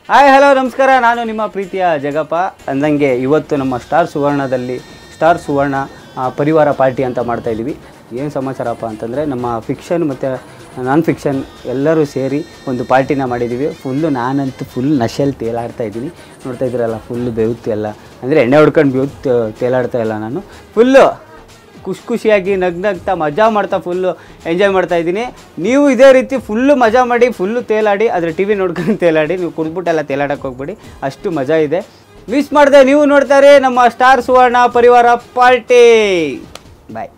hi hello ನಮಸ್ಕಾರ ನಾನು ನಿಮ್ಮ ಪ್ರೀತಿಯ ಜಗಪ್ಪ ಅಂದಂಗೆ ಇವತ್ತು ನಮ್ಮ ಸ್ಟಾರ್ ಸುವರ್ಣದಲ್ಲಿ ಸ್ಟಾರ್ ಸುವರ್ಣ ಆ, ಪರಿವಾರ ಪಾರ್ಟಿ ಅಂತ ಮಾಡ್ತಾ ಇದ್ದೀವಿ ಏನು ಸಮಾಚಾರಪ್ಪ ಅಂತಂದರೆ ನಮ್ಮ ಫಿಕ್ಷನ್ ಮತ್ತು ನಾನ್ ಫಿಕ್ಷನ್ ಎಲ್ಲರೂ ಸೇರಿ ಒಂದು ಪಾರ್ಟಿನ ಮಾಡಿದ್ದೀವಿ ಫುಲ್ಲು ನಾನಂತೂ ಫುಲ್ ನಶೆಯಲ್ಲಿ ತೇಲಾಡ್ತಾ ಇದ್ದೀನಿ ನೋಡ್ತಾ ಇದ್ದೀರಲ್ಲ ಫುಲ್ಲು ಬೆವುತ್ತು ಎಲ್ಲ ಅಂದರೆ ಎಣ್ಣೆ ಹೊಡ್ಕೊಂಡು ಬೆವುತ್ತು ತೇಲಾಡ್ತಾ ಇಲ್ಲ ನಾನು ಫುಲ್ಲು ಖುಷಿ ಖುಷಿಯಾಗಿ ನಗ್ನಗ್ತಾ ಮಜಾ ಮಾಡ್ತಾ ಫುಲ್ಲು ಎಂಜಾಯ್ ಮಾಡ್ತಾ ಇದ್ದೀನಿ ನೀವು ಇದೇ ರೀತಿ ಫುಲ್ಲು ಮಜಾ ಮಾಡಿ ಫುಲ್ಲು ತೇಲಾಡಿ ಆದರೆ ಟಿ ವಿ ನೋಡ್ಕೊಂಡು ತೇಲಾಡಿ ನೀವು ಕುಡ್ಬಿಟ್ಟೆಲ್ಲ ತೇಲಾಡಕ್ಕೆ ಹೋಗ್ಬೇಡಿ ಅಷ್ಟು ಮಜಾ ಇದೆ ಮಿಸ್ ಮಾಡಿದೆ ನೀವು ನೋಡ್ತಾರೆ ನಮ್ಮ ಸ್ಟಾರ್ ಸುವರ್ಣ ಪರಿವಾರ ಪಾರ್ಟಿ ಬಾಯ್